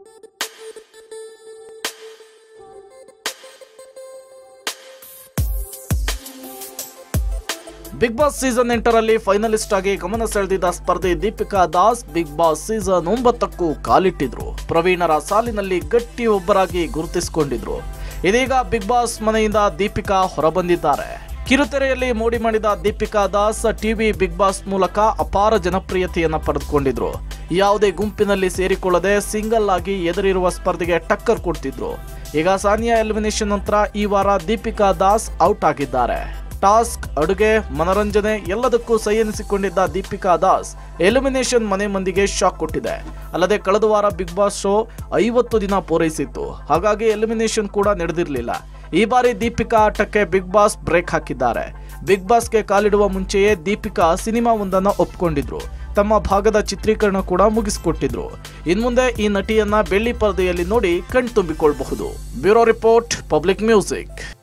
big boss season ಎಂಟರಲ್ಲಿ finalist ಆಗಿ ಗಮನ ಸೆಳೆದಿದ್ದ ಸ್ಪರ್ಧಿ Deepika Das big boss season ಒಂಬತ್ತಕ್ಕೂ ಕಾಲಿಟ್ಟಿದ್ರು ಪ್ರವೀಣರ ಸಾಲಿನಲ್ಲಿ ಗಟ್ಟಿ ಒಬ್ಬರಾಗಿ ಗುರುತಿಸಿಕೊಂಡಿದ್ರು ಇದೀಗ ಬಿಗ್ ಬಾಸ್ ಮನೆಯಿಂದ ದೀಪಿಕಾ ಹೊರಬಂದಿದ್ದಾರೆ ಕಿರುತೆರೆಯಲ್ಲಿ ಮೋಡಿ ಮಾಡಿದ Deepika Das TV big boss ಮೂಲಕ ಅಪಾರ ಜನಪ್ರಿಯತೆಯನ್ನ ಪಡೆದುಕೊಂಡಿದ್ರು ಯಾವುದೇ ಗುಂಪಿನಲ್ಲಿ ಸೇರಿಕೊಳ್ಳದೆ ಸಿಂಗಲ್ ಆಗಿ ಎದುರಿರುವ ಸ್ಪರ್ಧೆಗೆ ಟಕ್ಕರ್ ಕೊಡ್ತಿದ್ರು ಈಗ ಸಾನಿಯಾ ಎಲಿಮಿನೇಷನ್ ನಂತರ ಈ ವಾರ ದೀಪಿಕಾ ದಾಸ್ ಔಟ್ ಆಗಿದ್ದಾರೆ ಟಾಸ್ಕ್ ಅಡುಗೆ ಮನರಂಜನೆ ಎಲ್ಲದಕ್ಕೂ ಸೈ ಎನಿಸಿಕೊಂಡಿದ್ದ ದೀಪಿಕಾ ದಾಸ್ ಎಲಿಮಿನೇಷನ್ ಮನೆ ಮಂದಿಗೆ ಶಾಕ್ ಕೊಟ್ಟಿದೆ ಅಲ್ಲದೆ ಕಳೆದ ವಾರ ಬಿಗ್ ಬಾಸ್ ಶೋ ಐವತ್ತು ದಿನ ಪೂರೈಸಿತ್ತು ಹಾಗಾಗಿ ಎಲಿಮಿನೇಷನ್ ಕೂಡ ನಡೆದಿರಲಿಲ್ಲ ಈ ಬಾರಿ ದೀಪಿಕಾ ಆಟಕ್ಕೆ ಬಿಗ್ ಬಾಸ್ ಬ್ರೇಕ್ ಹಾಕಿದ್ದಾರೆ ಬಿಗ್ ಬಾಸ್ಗೆ ಕಾಲಿಡುವ ಮುಂಚೆಯೇ ದೀಪಿಕಾ ಸಿನಿಮಾ ಒಂದನ್ನ ಒಪ್ಕೊಂಡಿದ್ರು ತಮ್ಮ ಭಾಗದ ಚಿತ್ರೀಕರಣ ಕೂಡ ಮುಗಿಸಿಕೊಟ್ಟಿದ್ರು ಇನ್ಮುಂದೆ ಈ ನಟಿಯನ್ನ ಬೆಳ್ಳಿ ಪರದೆಯಲ್ಲಿ ನೋಡಿ ಕಣ್ತುಂಬಿಕೊಳ್ಳಬಹುದು ಬ್ಯೂರೋ ರಿಪೋರ್ಟ್ ಪಬ್ಲಿಕ್ ಮ್ಯೂಸಿಕ್